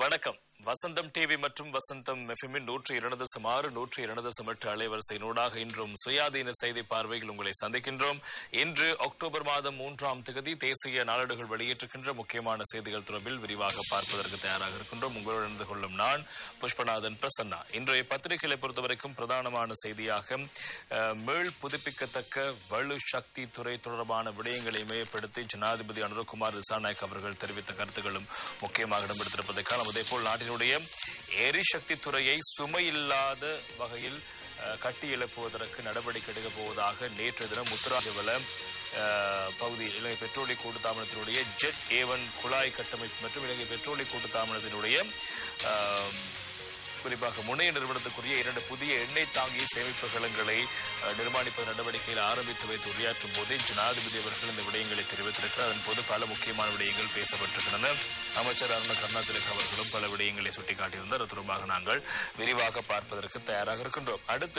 வணக்கம் வசந்தம் டிவி மற்றும் வசந்தம் எஃப்எம்மின் நூற்றி இரண்டு தசம் ஆறு நூற்றி இரண்டு தசம் எட்டு அலைவரிசையினூடாக இன்றும் சுயாதீன செய்தி பார்வையில் உங்களை சந்திக்கின்றோம் இன்று அக்டோபர் மாதம் மூன்றாம் தேதி தேசிய நாளேடுகள் வெளியிட்டிருக்கின்ற முக்கியமான செய்திகள் தொடர்பில் விரிவாக பார்ப்பதற்கு தயாராக இருக்கின்றோம் உங்களோடு இணைந்து கொள்ளும் நான் புஷ்பநாதன் பிரசன்னா இன்றைய பத்திரிகைகளை பொறுத்தவரைக்கும் பிரதானமான செய்தியாக அஹ், மீள் புதுப்பிக்கத்தக்க வலு சக்தி துறை தொடர்பான விடயங்களை மேம்படுத்தி ஜனாதிபதி அனுரகுமார் திசாநாயக் அவர்கள் தெரிவித்த கருத்துக்களும் முக்கியமாக இடம்பெடுத்திருப்பதை காணலாம் அதேபோல் நாட்டினுடைய எரிசக்தி துறையை சுமையில்லாத வகையில் அஹ், கட்டி எழுப்புவதற்கு நடவடிக்கை எடுக்கப் போவதாக நேற்று தினம் உத்தராஜவல அஹ், பகுதி இலங்கை பெட்ரோலிய கூட்டுத்தாபனத்தினுடைய ஜெட் ஏவன் குழாய் கட்டமைப்பு மற்றும் இலங்கை பெட்ரோலிய கூட்டுத்தாபனத்தினுடைய அஹ், குறிப்பாக முனைய நிறுவனத்துக்குரிய இரண்டு புதிய எண்ணெய் தாங்கி சேமிப்பு கலங்களை அஹ், நிர்மாணிப்பது நடவடிக்கையில் ஆரம்பித்து வைத்து உரையாற்றும் போதே ஜனாதிபதி அவர்கள் இந்த விடயங்களை தெரிவித்திருக்கிறார் அதன் போது பல முக்கியமான விடயங்கள் பேசப்பட்டிருக்கின்றன அமைச்சர் அருண கருணாதிலக் அவர்களும் பல விடயங்களை சுட்டிக்காட்டியிருந்தார் அது தொடர்பாக நாங்கள் விரிவாக பார்ப்பதற்கு தயாராக இருக்கின்றோம் அடுத்து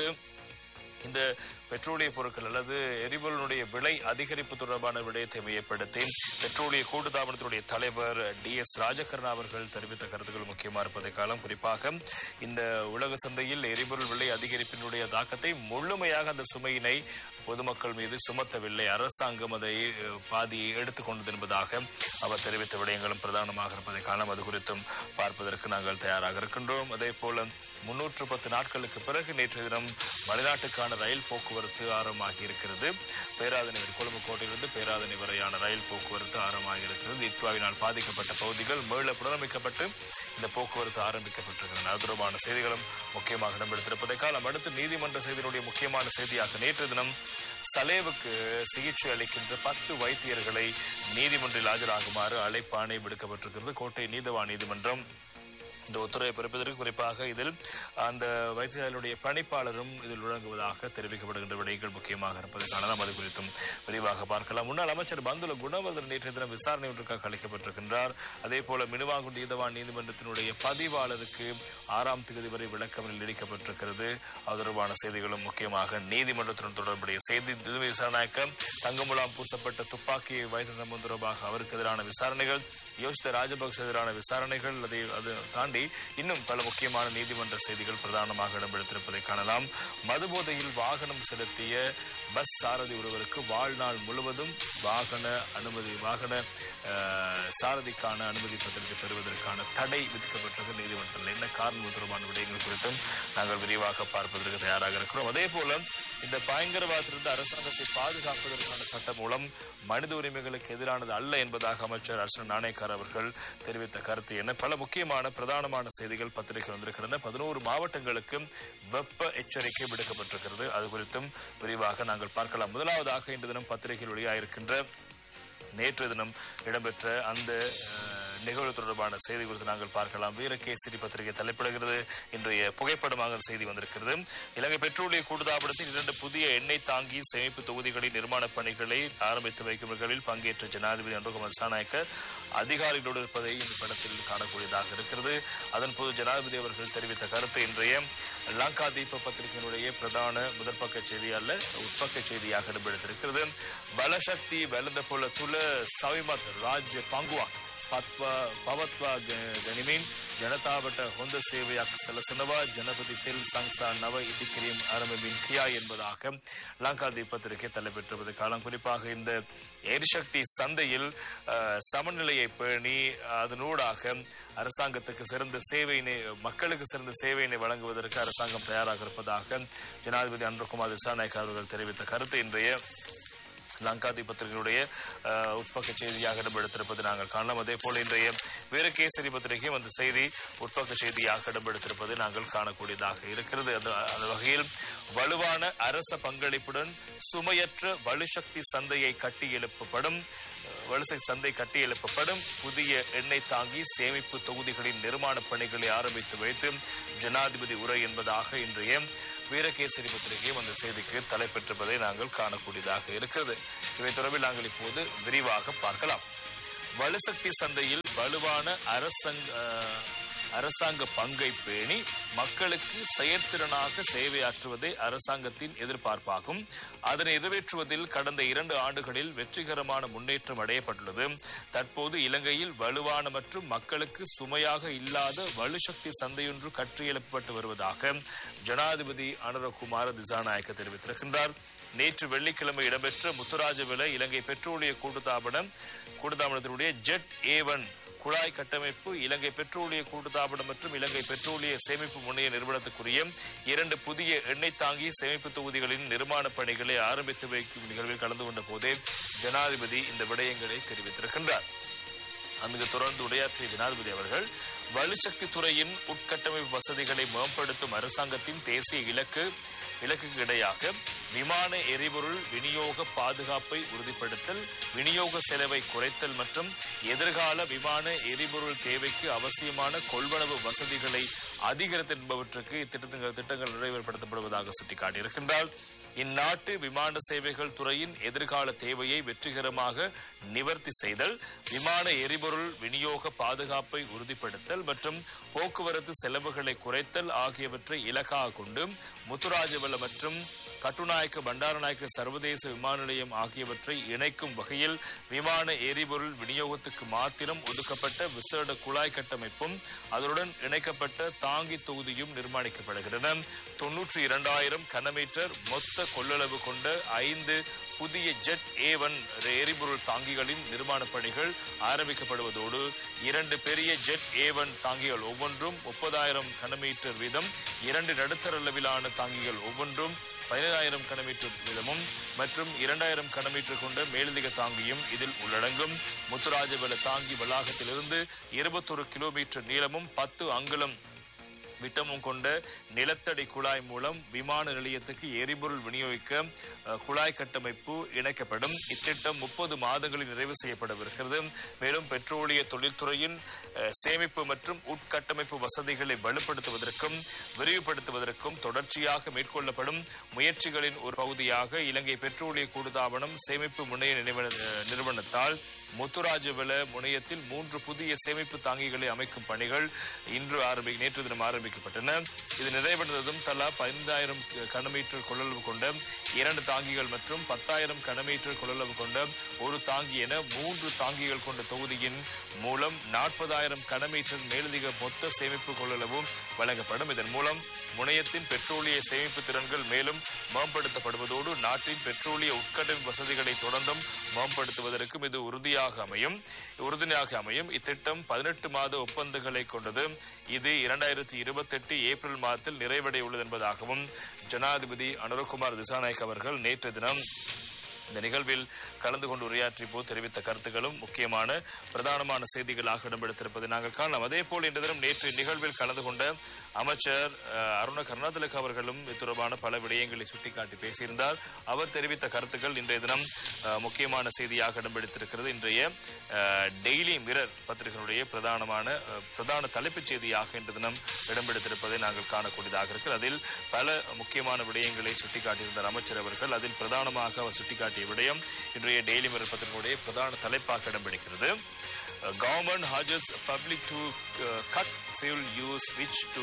இந்த பெட்ரோலிய பொருட்கள் அல்லது எரிபொருளுடைய விலை அதிகரிப்பு தொடர்பான விடயத்தை மையப்படுத்தி பெட்ரோலிய கூட்டுத்தாபனத்தினுடைய தலைவர் டி எஸ் ராஜகர்ணா அவர்கள் தெரிவித்த கருத்துக்கள் முக்கியமாக இருப்பதை காலம் குறிப்பாக இந்த உலக சந்தையில் எரிபொருள் விலை அதிகரிப்பினுடைய தாக்கத்தை முழுமையாக அந்த சுமையினை பொதுமக்கள் மீது சுமத்தவில்லை அரசாங்கம் அதை அஹ், பாதி எடுத்துக்கொண்டது என்பதாக அவர் தெரிவித்த விடயங்களும் பிரதானமாக இருப்பதை காலம் அது குறித்தும் பார்ப்பதற்கு நாங்கள் தயாராக இருக்கின்றோம் அதே போல முன்னூற்று பத்து நாட்களுக்கு பிறகு நேற்று தினம் வெளிநாட்டுக்கான ரயில் போக்குவரத்து ஆரம்பமாகி இருக்கிறது பேராதனை கொழும்பு கோட்டையிலிருந்து பேராதனை வரையான ரயில் போக்குவரத்து ஆரம்பமாகி இருக்கிறது இத்வாவினால் பாதிக்கப்பட்ட பகுதிகள் மீள புனரமைக்கப்பட்டு இந்த போக்குவரத்து ஆரம்பிக்கப்பட்டிருக்கின்றன அது தொடர்பான செய்திகளும் முக்கியமாக இடம்பெடுத்திருப்பதை காலம் அடுத்து நீதிமன்ற செய்தியினுடைய முக்கியமான செய்தியாக நேற்று தினம் சலேவுக்கு சிகிச்சை அளிக்கின்ற பத்து வைத்தியர்களை நீதிமன்றில் ஆஜராகுமாறு அழைப்பாணை விடுக்கப்பட்டிருக்கிறது கோட்டை நீதவான் நீதிமன்றம் இந்த உத்தரவை பிறப்பதற்கு குறிப்பாக இதில் அந்த வைத்தியர்களுடைய பணிப்பாளரும் இதில் வழங்குவதாக தெரிவிக்கப்படுகின்ற விடயங்கள் முக்கியமாக இருப்பதை காணலாம் அது குறித்தும் விரிவாக பார்க்கலாம் முன்னாள் அமைச்சர் பந்துல குணவர்தன் நேற்றைய தினம் விசாரணை ஒன்றுக்காக அளிக்கப்பட்டிருக்கின்றார் அதே போல மினுவாங்குடி நீதவான் நீதிமன்றத்தினுடைய பதிவாளருக்கு ஆறாம் தேதி வரை விளக்கம் நீடிக்கப்பட்டிருக்கிறது அது தொடர்பான செய்திகளும் முக்கியமாக நீதிமன்றத்துடன் தொடர்புடைய செய்தி இது விசாரணைக்க தங்கமுலாம் பூசப்பட்ட துப்பாக்கி வைத்த சம்பவம் தொடர்பாக அவருக்கு எதிரான விசாரணைகள் யோசித்த ராஜபக்ச எதிரான விசாரணைகள் அதை அது தாண்டி இன்னும் பல முக்கியமான நீதிமன்ற செய்திகள் பிரதானமாக இடம்பெடுத்திருப்பதை காணலாம் மதுபோதையில் வாகனம் செலுத்திய பஸ் சாரதி ஒருவருக்கு வாழ்நாள் முழுவதும் வாகன அனுமதி வாகன அஹ், சாரதிக்கான அனுமதி பத்திரத்தை பெறுவதற்கான தடை விதிக்கப்பட்டிருக்க நீதிமன்றத்தில் என்ன காரணம் தொடர்பான விடயங்கள் குறித்தும் நாங்கள் விரிவாக பார்ப்பதற்கு தயாராக இருக்கிறோம் அதே போல இந்த பயங்கரவாதத்திலிருந்து அரசாங்கத்தை பாதுகாப்பதற்கான சட்டம் மூலம் மனித உரிமைகளுக்கு எதிரானது அல்ல என்பதாக அமைச்சர் அர்ச்சன நாணயக்கார் அவர்கள் தெரிவித்த கருத்து என பல முக்கியமான பிரதானமான செய்திகள் பத்திரிகை வந்திருக்கின்றன பதினோரு மாவட்டங்களுக்கு வெப்ப எச்சரிக்கை விடுக்கப்பட்டிருக்கிறது அது குறித்தும் விரிவாக நாங்கள் பார்க்கலாம் முதலாவதாக இன்று தினம் பத்திரிகையில் வெளியாகிருக்கின்ற நேற்று தினம் இடம்பெற்ற அந்த அஹ், நிகழ்வு தொடர்பான செய்தி குறித்து நாங்கள் பார்க்கலாம் வீரகேசரி பத்திரிகை தலைப்பிடுகிறது இன்றைய புகைப்படமாக அந்த செய்தி வந்திருக்கிறது இலங்கை பெட்ரோலிய கூட்டுதாபனத்தில் இரண்டு புதிய எண்ணெய் தாங்கி சேமிப்பு தொகுதிகளின் நிர்மாணப் பணிகளை ஆரம்பித்து வைக்கும் நிகழ்வில் பங்கேற்ற ஜனாதிபதி அன்புகுமார் திசாநாயக்கர் அதிகாரிகளோடு இருப்பதை இந்த படத்தில் காணக்கூடியதாக இருக்கிறது அதன்போது ஜனாதிபதி அவர்கள் தெரிவித்த கருத்து இன்றைய லங்கா தீப பத்திரிகையினுடைய பிரதான முதற்பக்க செய்தி அல்ல உட்பக்க செய்தியாக இடம்பெடுத்திருக்கிறது பலசக்தி வெலந்த போல துல சவிமத் ராஜ்ய பங்குவா ಪತ್ವ ಪವತ್ವ ಗ- ಗಣಿಮೀನ್ ಜನತಾವಟ ಹೊಂದ ಸೇವೆಯಾಕ ಸಲಸನವ ಜನಪதி தில் சங்சா நவ இதிக்கிரியும் ஆரம்பின் கியா என்பதாக லங்கா பத்திரிகை தலைப்பெற்றுவது காலம் குறிப்பாக இந்த எரிசக்தி சந்தையில் அஹ், சமநிலையை பேணி அதனூடாக அரசாங்கத்துக்கு சிறந்த சேவையினை மக்களுக்கு சிறந்த சேவையினை வழங்குவதற்கு அரசாங்கம் தயாராக இருப்பதாக ஜனாதிபதி அன்புகுமார் திசாநாயக் அவர்கள் தெரிவித்த கருத்து இன்றைய லங்காதி பத்திரிகையுடைய அஹ், உட்பக்க செய்தியாக இடம்பெடுத்திருப்பது நாங்கள் காணலாம் அதே போல இன்றைய வீரகேசரி பத்திரிகையும் அந்த செய்தி உட்பக்க செய்தியாக இடம்பெடுத்திருப்பது நாங்கள் காணக்கூடியதாக இருக்கிறது அந்த அந்த வகையில் வலுவான அரச பங்களிப்புடன் சுமையற்ற வலுசக்தி சந்தையை கட்டி எழுப்பப்படும் அஹ், வலுசக்தி சந்தை கட்டி எழுப்பப்படும் புதிய எண்ணெய் தாங்கி சேமிப்பு தொகுதிகளின் நிர்மாண பணிகளை ஆரம்பித்து வைத்து ஜனாதிபதி உரை என்பதாக இன்றைய வீரகேசரி பத்திரிகையும் அந்த செய்திக்கு தலைப்பெற்றிருப்பதை நாங்கள் காணக்கூடியதாக இருக்கிறது இவை தொடர்பில் நாங்கள் இப்போது விரிவாக பார்க்கலாம் வலுசக்தி சந்தையில் வலுவான அரசங்க அஹ், அரசாங்க பங்கை பேணி மக்களுக்கு செயற்திறனாக சேவையாற்றுவதே அரசாங்கத்தின் எதிர்பார்ப்பாகும் அதனை நிறைவேற்றுவதில் கடந்த இரண்டு ஆண்டுகளில் வெற்றிகரமான முன்னேற்றம் அடையப்பட்டுள்ளது தற்போது இலங்கையில் வலுவான மற்றும் மக்களுக்கு சுமையாக இல்லாத வலுசக்தி சந்தையொன்று கற்றியெழுப்பப்பட்டு வருவதாக ஜனாதிபதி அனுரகுமார திசாநாயக்க தெரிவித்திருக்கின்றார் நேற்று வெள்ளிக்கிழமை இடம்பெற்ற முத்துராஜவில இலங்கை பெட்ரோலிய கூட்டுத்தாபனம் கூட்டுத்தாபனத்தினுடைய ஜெட் ஏவன் குழாய் கட்டமைப்பு இலங்கை பெட்ரோலிய கூட்டுத்தாபனம் மற்றும் இலங்கை பெட்ரோலிய சேமிப்பு முனைய நிறுவனத்துக்குரிய இரண்டு புதிய எண்ணெய் தாங்கி சேமிப்பு தொகுதிகளின் நிர்மாண பணிகளை ஆரம்பித்து வைக்கும் நிகழ்வில் கலந்து கொண்ட போதே ஜனாதிபதி இந்த விடயங்களை தெரிவித்திருக்கின்றார் அங்கு தொடர்ந்து உரையாற்றிய ஜனாதிபதி அவர்கள் வலுசக்தி துறையின் உட்கட்டமைப்பு வசதிகளை மேம்படுத்தும் அரசாங்கத்தின் தேசிய இலக்கு இலக்குக்கு இடையாக விமான எரிபொருள் விநியோக பாதுகாப்பை உறுதிப்படுத்தல் விநியோக செலவை குறைத்தல் மற்றும் எதிர்கால விமான எரிபொருள் தேவைக்கு அவசியமான கொள்வனவு வசதிகளை அதிகரித்தல் என்பவற்றுக்கு இத்திட்டங்கள் திட்டங்கள் நிறைவேற்றப்படுத்தப்படுவதாக சுட்டிக்காட்டியிருக்கின்றார் இந்நாட்டு விமான சேவைகள் துறையின் எதிர்கால தேவையை வெற்றிகரமாக நிவர்த்தி செய்தல் விமான எரிபொருள் விநியோக பாதுகாப்பை உறுதிப்படுத்தல் மற்றும் போக்குவரத்து செலவுகளை குறைத்தல் ஆகியவற்றை இலக்காக கொண்டு முத்துராஜவல மற்றும் கட்டுநாயக்க பண்டாரநாயக்க சர்வதேச விமான நிலையம் ஆகியவற்றை இணைக்கும் வகையில் விமான எரிபொருள் விநியோகத்துக்கு மாத்திரம் ஒதுக்கப்பட்ட விசேட குழாய் கட்டமைப்பும் அதனுடன் இணைக்கப்பட்ட தாங்கி தொகுதியும் நிர்மாணிக்கப்படுகின்றன தொன்னூற்றி இரண்டாயிரம் கனமீட்டர் மொத்த கொள்ளளவு கொண்ட ஐந்து புதிய ஜெட் ஏவன் எரிபொருள் தாங்கிகளின் நிர்மாண பணிகள் ஆரம்பிக்கப்படுவதோடு இரண்டு பெரிய ஜெட் ஏவன் தாங்கிகள் ஒவ்வொன்றும் முப்பதாயிரம் கனமீட்டர் வீதம் இரண்டு நடுத்தர அளவிலான தாங்கிகள் ஒவ்வொன்றும் பதினேழாயிரம் கனமீட்டர் வீதமும் மற்றும் இரண்டாயிரம் கனமீட்டர் கொண்ட மேலதிக தாங்கியும் இதில் உள்ளடங்கும் முத்துராஜபல தாங்கி வளாகத்திலிருந்து இருபத்தொரு கிலோமீட்டர் நீளமும் பத்து அங்குலம் விட்டமும் கொண்ட நிலத்தடி குழாய் மூலம் விமான நிலையத்துக்கு எரிபொருள் விநியோகிக்க அஹ், குழாய் கட்டமைப்பு இணைக்கப்படும் இத்திட்டம் முப்பது மாதங்களில் நிறைவு செய்யப்படவிருக்கிறது மேலும் பெட்ரோலிய தொழில்துறையின் அஹ், சேமிப்பு மற்றும் உட்கட்டமைப்பு வசதிகளை வலுப்படுத்துவதற்கும் விரிவுபடுத்துவதற்கும் தொடர்ச்சியாக மேற்கொள்ளப்படும் முயற்சிகளின் ஒரு பகுதியாக இலங்கை பெட்ரோலிய கூடுதாபனம் சேமிப்பு முனைய நிறுவன அஹ், நிறுவனத்தால் முத்துராஜவல முனையத்தில் மூன்று புதிய சேமிப்பு தாங்கிகளை அமைக்கும் பணிகள் இன்று ஆரம்பி நேற்று தினம் ஆரம்பிக்கப்பட்டன இது நிறைவடைந்ததும் தலா பதினைந்தாயிரம் கனமீட்டர் கொள்ளளவு கொண்ட இரண்டு தாங்கிகள் மற்றும் பத்தாயிரம் கனமீட்டர் கொள்ளளவு கொண்ட ஒரு தாங்கி என மூன்று தாங்கிகள் கொண்ட தொகுதியின் மூலம் நாற்பதாயிரம் கனமீட்டர் மேலதிக மொத்த சேமிப்பு கொள்ளளவும் வழங்கப்படும் இதன் மூலம் முனையத்தின் பெட்ரோலிய சேமிப்பு திறன்கள் மேலும் மேம்படுத்தப்படுவதோடு நாட்டின் பெட்ரோலிய உட்கட்டமைப்பு வசதிகளை தொடர்ந்தும் மேம்படுத்துவதற்கும் இது உறுதியாக அமையும் உறுதுணையாக அமையும் இத்திட்டம் பதினெட்டு மாத ஒப்பந்தங்களை கொண்டது இது இரண்டாயிரத்தி இருபத்தெட்டு ஏப்ரல் மாதத்தில் நிறைவடைய உள்ளது என்பதாகவும் ஜனாதிபதி அனுரகுமார் திசாநாயக் அவர்கள் நேற்று தினம் இந்த நிகழ்வில் கலந்து கொண்டு உரையாற்றிய போது தெரிவித்த கருத்துக்களும் முக்கியமான பிரதானமான செய்திகளாக இடம்பெடுத்திருப்பதை நாங்கள் காணலாம் அதே போல் இன்று தினம் நேற்று நிகழ்வில் கலந்து கொண்ட அமைச்சர் அஹ், அருண கருணாதிலக் அவர்களும் இது தொடர்பான பல விடயங்களை சுட்டிக்காட்டி பேசியிருந்தார் அவர் தெரிவித்த கருத்துக்கள் இன்றைய தினம் அஹ், முக்கியமான செய்தியாக இடம்பெடுத்திருக்கிறது இன்றைய அஹ், டெய்லி மிரர் பத்திரிகையினுடைய பிரதானமான அஹ், பிரதான தலைப்புச் செய்தியாக இன்று தினம் இடம்பெடுத்திருப்பதை நாங்கள் காணக்கூடியதாக இருக்கிறது அதில் பல முக்கியமான விடயங்களை சுட்டிக்காட்டியிருந்தார் அமைச்சர் அவர்கள் அதில் பிரதானமாக அவர் சுட்டிக்காட்டிய விடயம் இன்றைய டெய்லி மிரர் பத்திரிகையுடைய பிரதான தலைப்பாக இடம்பெடுக்கிறது government urges public to cut fuel use switch to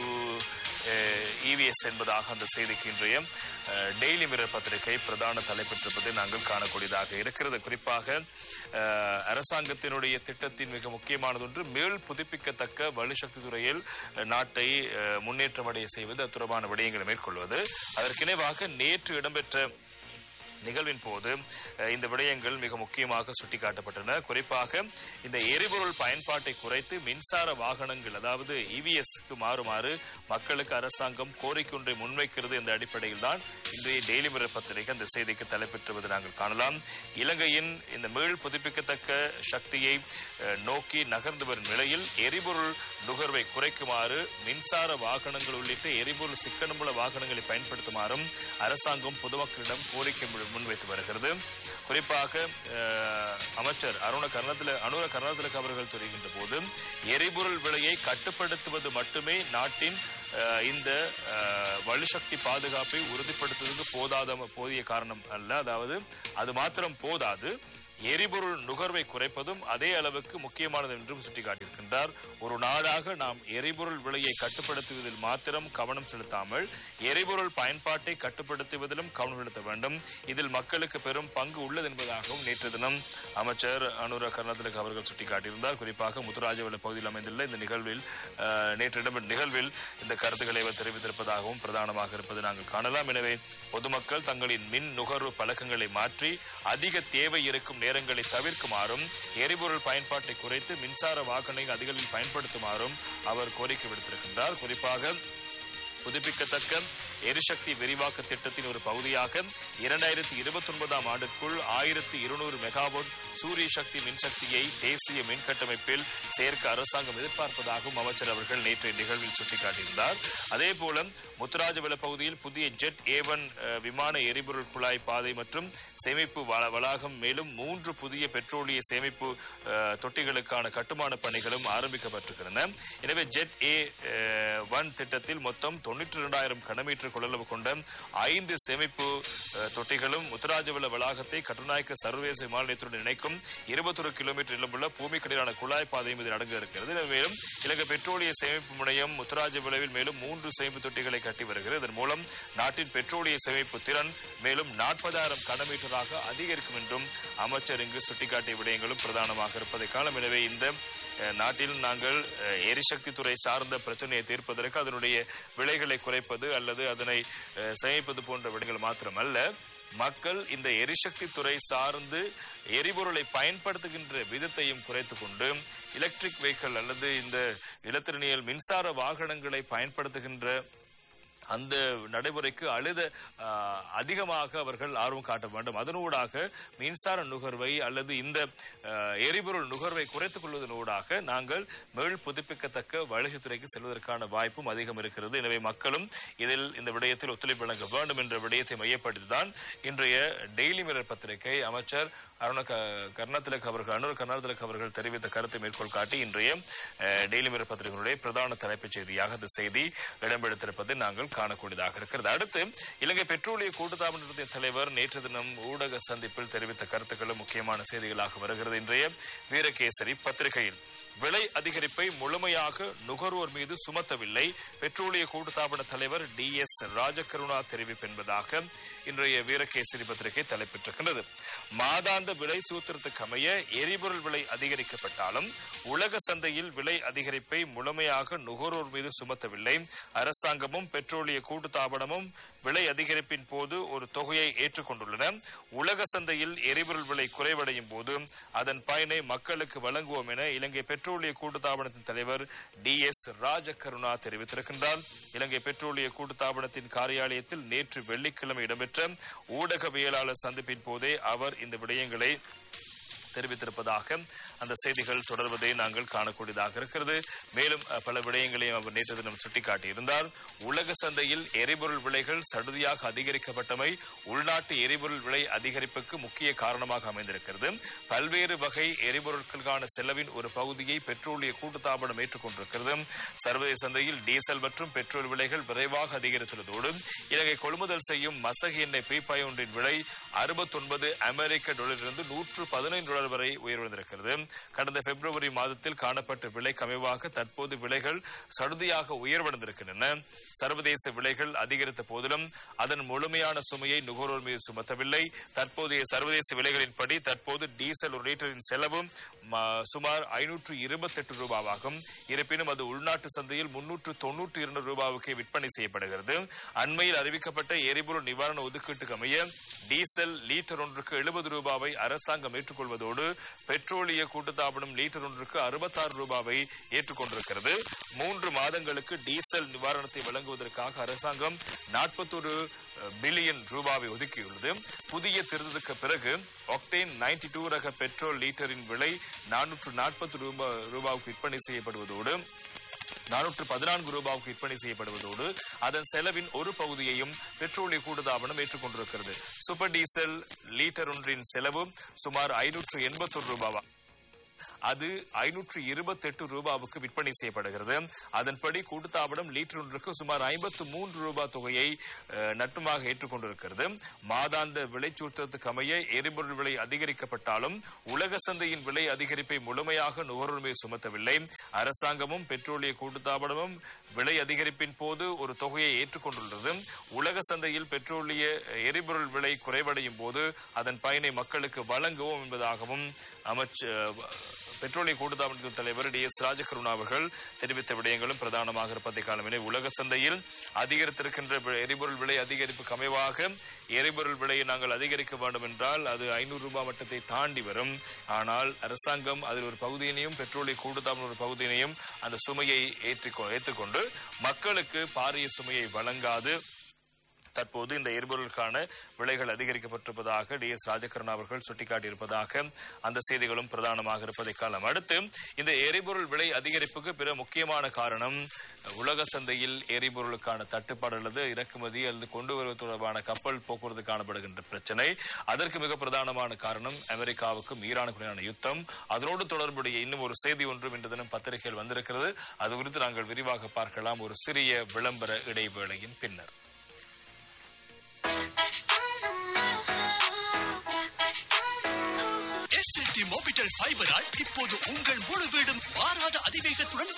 EVs என்பதாக அந்த செய்திக்கு இன்றைய டெய்லி மிரர் பத்திரிகை பிரதான தலைப்பெற்றிருப்பதை நாங்கள் காணக்கூடியதாக இருக்கிறது குறிப்பாக அஹ், அரசாங்கத்தினுடைய திட்டத்தின் மிக முக்கியமானது ஒன்று மேல் புதுப்பிக்கத்தக்க வலுசக்தி துறையில் அஹ், நாட்டை அஹ், முன்னேற்றமடைய செய்வது அது தொடர்பான விடயங்களை மேற்கொள்வது அதற்கிணைவாக நேற்று இடம்பெற்ற நிகழ்வின் போது அஹ், இந்த விடயங்கள் மிக முக்கியமாக சுட்டிக்காட்டப்பட்டன குறிப்பாக இந்த எரிபொருள் பயன்பாட்டை குறைத்து மின்சார வாகனங்கள் அதாவது இவிஎஸ்க்கு மாறுமாறு மக்களுக்கு அரசாங்கம் கோரிக்கை ஒன்றை முன்வைக்கிறது என்ற அடிப்படையில் தான் இன்றைய டெய்லி மிரர் பத்திரிகை அந்த செய்திக்கு தலைப்பெற்றுவதை நாங்கள் காணலாம் இலங்கையின் இந்த மீள் புதுப்பிக்கத்தக்க சக்தியை அஹ், நோக்கி நகர்ந்து வரும் நிலையில் எரிபொருள் நுகர்வை குறைக்குமாறு மின்சார வாகனங்கள் உள்ளிட்ட எரிபொருள் சிக்கனமுள்ள வாகனங்களை பயன்படுத்துமாறும் அரசாங்கம் பொதுமக்களிடம் கோரிக்கை முன்- முன்வைத்து வருகிறது குறிப்பாக அஹ், அமைச்சர் அருண கருணாதில அனுர கருணாதிலக் அவர்கள் தெரிவிக்கின்ற போது எரிபொருள் விலையை கட்டுப்படுத்துவது மட்டுமே நாட்டின் அஹ், இந்த அஹ், வலுசக்தி பாதுகாப்பை உறுதிப்படுத்துவதற்கு போதாத போதிய காரணம் அல்ல அதாவது அது மாத்திரம் போதாது எரிபொருள் நுகர்வை குறைப்பதும் அதே அளவுக்கு முக்கியமானது என்றும் சுட்டிக்காட்டியிருக்கின்றார் ஒரு நாடாக நாம் எரிபொருள் விலையை கட்டுப்படுத்துவதில் மாத்திரம் கவனம் செலுத்தாமல் எரிபொருள் பயன்பாட்டை கட்டுப்படுத்துவதிலும் கவனம் செலுத்த வேண்டும் இதில் மக்களுக்கு பெரும் பங்கு உள்ளது என்பதாகவும் நேற்று தினம் அமைச்சர் அனுர கருணாதிலக் அவர்கள் சுட்டிக்காட்டியிருந்தார் குறிப்பாக முத்துராஜவள பகுதியில் அமைந்துள்ள இந்த நிகழ்வில் அஹ், நேற்று இடம்பெற்ற நிகழ்வில் இந்த கருத்துக்களை அவர் தெரிவித்திருப்பதாகவும் பிரதானமாக இருப்பது நாங்கள் காணலாம் எனவே பொதுமக்கள் தங்களின் மின் நுகர்வு பழக்கங்களை மாற்றி அதிக தேவை இருக்கும் நேரங்களை தவிர்க்குமாறும் எரிபொருள் பயன்பாட்டை குறைத்து மின்சார வாகனங்களை அதிகளில் பயன்படுத்துமாறும் அவர் கோரிக்கை விடுத்திருக்கின்றார் குறிப்பாக புதுப்பிக்கத்தக்க எரிசக்தி விரிவாக்க திட்டத்தின் ஒரு பகுதியாக இரண்டாயிரத்தி இருபத்தி ஒன்பதாம் ஆண்டுக்குள் ஆயிரத்தி இருநூறு மெகாவாட் சூரிய சக்தி மின்சக்தியை தேசிய மின் கட்டமைப்பில் சேர்க்க அரசாங்கம் எதிர்பார்ப்பதாகவும் அமைச்சர் அவர்கள் நேற்றைய நிகழ்வில் சுட்டிக்காட்டியிருந்தார் அதே போல முத்துராஜவள பகுதியில் புதிய ஜெட் ஏவன் விமான எரிபொருள் குழாய் பாதை மற்றும் சேமிப்பு வள- வளாகம் மேலும் மூன்று புதிய பெட்ரோலிய சேமிப்பு அஹ், தொட்டிகளுக்கான கட்டுமான பணிகளும் ஆரம்பிக்கப்பட்டிருக்கின்றன எனவே ஜெட் ஏ ஒன் திட்டத்தில் மொத்தம் தொண்ணூற்றி இரண்டாயிரம் கனமீட்டர் கொள்ளளவு கொண்ட ஐந்து சேமிப்பு அஹ், தொட்டிகளும் முத்துராஜவள வளாகத்தை கட்டுநாயக்க சர்வதேச விமான நிலையத்துடன் இணைக்கும் இருபத்தொரு கிலோமீட்டர் நீளமுள்ள பூமிக்கடியிலான குழாய் பாதையும் இதில் அடங்க இருக்கிறது எனவே மேலும் இலங்கை பெட்ரோலிய சேமிப்பு முனையம் முத்துராஜவளவில் மேலும் மூன்று சேமிப்பு தொட்டிகளை கட்டி வருகிறது இதன் மூலம் நாட்டின் பெட்ரோலிய சேமிப்பு திறன் மேலும் நாற்பதாயிரம் கனமீட்டராக அதிகரிக்கும் என்றும் அமைச்சர் இங்கு சுட்டிக்காட்டிய விடயங்களும் பிரதானமாக இருப்பதை காலம் எனவே இந்த அஹ், நாட்டில் நாங்கள் அஹ், எரிசக்தி துறை சார்ந்த பிரச்சனையை தீர்ப்பதற்கு அதனுடைய விலைகளை குறைப்பது அல்லது அதனை அஹ், சேமிப்பது போன்ற விடயங்கள் மாத்திரமல்ல மக்கள் இந்த எரிசக்தி துறை சார்ந்து எரிபொருளை பயன்படுத்துகின்ற விதத்தையும் குறைத்துக் கொண்டு எலக்ட்ரிக் வெஹிக்கிள் அல்லது இந்த இலத்திரனியல் மின்சார வாகனங்களை பயன்படுத்துகின்ற அந்த நடைமுறைக்கு அழுத ஆஹ், அதிகமாக அவர்கள் ஆர்வம் காட்ட வேண்டும் அதனூடாக மின்சார நுகர்வை அல்லது இந்த ஆஹ், எரிபொருள் நுகர்வை குறைத்துக் கொள்வதனூடாக நாங்கள் மேல் புதுப்பிக்கத்தக்க வளர்ச்சித்துறைக்கு செல்வதற்கான வாய்ப்பும் அதிகம் இருக்கிறது எனவே மக்களும் இதில் இந்த விடயத்தில் ஒத்துழைப்பு வழங்க வேண்டும் என்ற விடயத்தை மையப்படுத்திதான் இன்றைய டெய்லி மிரர் பத்திரிகை அமைச்சர் அருண க- கருணாதிலக் அவர்கள் அனுர் கருணாதிலக் அவர்கள் தெரிவித்த கருத்தை மேற்கோள் காட்டி இன்றைய அஹ், டெய்லி மிரர் பத்திரிகையினுடைய பிரதான தலைப்புச் செய்தியாக இந்த செய்தி இடம்பெடுத்திருப்பதை நாங்கள் காணக்கூடியதாக இருக்கிறது அடுத்து இலங்கை பெட்ரோலிய கூட்டுத்தாபன நிறுவனத்தின் தலைவர் நேற்று தினம் ஊடக சந்திப்பில் தெரிவித்த கருத்துக்களும் முக்கியமான செய்திகளாக வருகிறது இன்றைய வீரகேசரி பத்திரிகையில் விலை அதிகரிப்பை முழுமையாக நுகர்வோர் மீது சுமத்தவில்லை பெட்ரோலிய கூட்டுத்தாபன தலைவர் டி எஸ் ராஜகருணா தெரிவிப்பு என்பதாக இன்றைய வீரகேசரி பத்திரிகை தலைப்பெற்றிருக்கின்றது மாதாந்த விலை சூத்திரத்துக்கு அமைய எரிபொருள் விலை அதிகரிக்கப்பட்டாலும் உலக சந்தையில் விலை அதிகரிப்பை முழுமையாக நுகர்வோர் மீது சுமத்தவில்லை அரசாங்கமும் பெட்ரோலிய கூட்டுத்தாபனமும் விலை அதிகரிப்பின் போது ஒரு தொகையை ஏற்றுக்கொண்டுள்ளன உலக சந்தையில் எரிபொருள் விலை குறைவடையும் போது அதன் பயனை மக்களுக்கு வழங்குவோம் என இலங்கை பெட்ரோலிய கூட்டுத்தாபனத்தின் தலைவர் டி எஸ் ராஜகருணா தெரிவித்திருக்கின்றார் இலங்கை பெட்ரோலிய கூட்டுத்தாபனத்தின் காரியாலயத்தில் நேற்று வெள்ளிக்கிழமை இடம்பெற்ற ஊடகவியலாளர் சந்திப்பின் போதே அவர் இந்த விடயங்களை தெரிவித்திருப்பதாக அந்த செய்திகள் தொடர்வதை நாங்கள் காணக்கூடியதாக இருக்கிறது மேலும் அஹ், பல விடயங்களையும் அவர் நேற்று தினம் சுட்டிக்காட்டியிருந்தார் உலக சந்தையில் எரிபொருள் விலைகள் சடுதியாக அதிகரிக்கப்பட்டமை உள்நாட்டு எரிபொருள் விலை அதிகரிப்புக்கு முக்கிய காரணமாக அமைந்திருக்கிறது பல்வேறு வகை எரிபொருட்களுக்கான செலவின் ஒரு பகுதியை பெட்ரோலிய கூட்டுத்தாபனம் ஏற்றுக்கொண்டிருக்கிறது சர்வதேச சந்தையில் டீசல் மற்றும் பெட்ரோல் விலைகள் விரைவாக அதிகரித்துள்ளதோடு இலங்கை கொள்முதல் செய்யும் மசகு எண்ணெய் பீப்பாய் ஒன்றின் விலை அறுபத்தொன்பது அமெரிக்க டாலரிலிருந்து நூற்று பதினைந்து டாலர் வரை உயர்ந்திருக்கிறது கடந்த பிப்ரவரி மாதத்தில் காணப்பட்ட விலை கமைவாக தற்போது விலைகள் சடுதியாக உயர்வடைந்திருக்கின்றன சர்வதேச விலைகள் அதிகரித்த போதிலும் அதன் முழுமையான சுமையை நுகர்வோர் மீது சுமத்தவில்லை தற்போதைய சர்வதேச விலைகளின்படி தற்போது டீசல் ஒரு லிட்டரின் செலவு ம- சுமார் ஐநூற்று இருபத்தி எட்டு ரூபாவாகும் இருப்பினும் அது உள்நாட்டு சந்தையில் முன்னூற்று தொன்னூற்றி இரண்டு ரூபாவுக்கு விற்பனை செய்யப்படுகிறது அண்மையில் அறிவிக்கப்பட்ட எரிபொருள் நிவாரண ஒதுக்கீட்டுக்கு அமைய டீசல் லீட்டர் ஒன்றுக்கு எழுபது ரூபாவை அரசாங்கம் ஏற்றுக்கொள்வதோடு பெட்ரோலிய கூட்டுத்தாபனம் லீட்டர் ஒன்றுக்கு அறுபத்தாறு ரூபாவை ஏற்றுக்கொண்டிருக்கிறது மூன்று மாதங்களுக்கு டீசல் நிவாரணத்தை வழங்குவதற்காக அரசாங்கம் நாற்பத்தொரு பில்லியன் ரூபாவை ஒதுக்கியுள்ளது புதிய திருத்தத்துக்கு பிறகு ஒக்டேன் 92 டூ ரக பெட்ரோல் லீட்டரின் விலை நானூற்று நாற்பது ரூபாய் ரூபாவுக்கு விற்பனை செய்யப்படுவதோடு நானூற்று பதினான்கு ரூபாவுக்கு விற்பனை செய்யப்படுவதோடு அதன் செலவின் ஒரு பகுதியையும் பெட்ரோலிய கூடுதாபனம் ஏற்றுக்கொண்டிருக்கிறது சூப்பர் டீசல் லீட்டர் ஒன்றின் செலவு சுமார் ஐநூற்று எண்பத்தொரு ரூபாவா அது ஐநூற்று இருபத்தி எட்டு ரூபாவுக்கு விற்பனை செய்யப்படுகிறது அதன்படி கூட்டுத்தாபனம் லீட்டர் ஒன்றுக்கு சுமார் ஐம்பத்து மூன்று ரூபாய் தொகையை அஹ், நட்டுமாக ஏற்றுக்கொண்டிருக்கிறது மாதாந்த விலை சூத்திரத்துக்கு அமைய எரிபொருள் விலை அதிகரிக்கப்பட்டாலும் உலக சந்தையின் விலை அதிகரிப்பை முழுமையாக நுகர்வுரிமை சுமத்தவில்லை அரசாங்கமும் பெட்ரோலிய கூட்டுத்தாபனமும் விலை அதிகரிப்பின் போது ஒரு தொகையை ஏற்றுக்கொண்டுள்ளது உலக சந்தையில் பெட்ரோலிய எரிபொருள் விலை குறைவடையும் போது அதன் பயனை மக்களுக்கு வழங்குவோம் என்பதாகவும் அமைச்சர் பெட்ரோலிய கூட்டுத்தாபனத்தின் தலைவர் டி எஸ் ராஜகருணா அவர்கள் தெரிவித்த விடயங்களும் பிரதானமாக இருப்பதை காலமே உலக சந்தையில் அதிகரித்திருக்கின்ற வி- எரிபொருள் விலை அதிகரிப்புக்கு அமைவாக எரிபொருள் விலையை நாங்கள் அதிகரிக்க வேண்டும் என்றால் அது ஐநூறு ரூபாய் மட்டத்தை தாண்டி வரும் ஆனால் அரசாங்கம் அதில் ஒரு பகுதியினையும் பெட்ரோலிய கூட்டுத்தாபன ஒரு பகுதியினையும் அந்த சுமையை ஏற்றிக்கொ ஏற்றுக்கொண்டு மக்களுக்கு பாரிய சுமையை வழங்காது தற்போது இந்த எரிபொருளுக்கான விலைகள் அதிகரிக்கப்பட்டிருப்பதாக டி எஸ் ராஜகரன் அவர்கள் சுட்டிக்காட்டியிருப்பதாக அந்த செய்திகளும் பிரதானமாக இருப்பதை காலம் அடுத்து இந்த எரிபொருள் விலை அதிகரிப்புக்கு பிற முக்கியமான காரணம் உலக சந்தையில் எரிபொருளுக்கான தட்டுப்பாடு அல்லது இறக்குமதி அல்லது கொண்டு வருவது தொடர்பான கப்பல் போக்குவரத்து காணப்படுகின்ற பிரச்சனை அதற்கு மிக பிரதானமான காரணம் அமெரிக்காவுக்கும் ஈரானுக்குமான யுத்தம் அதனோடு தொடர்புடைய இன்னும் ஒரு செய்தி ஒன்றும் இன்று தினம் பத்திரிகையில் வந்திருக்கிறது அது குறித்து நாங்கள் விரிவாக பார்க்கலாம் ஒரு சிறிய விளம்பர இடைவேளையின் பின்னர் எஸ்எல்டி மோபிட்டல் ஃபைபரால் இப்போது உங்கள் முழு வீடும் மாறாத அதிவேகத்துடன்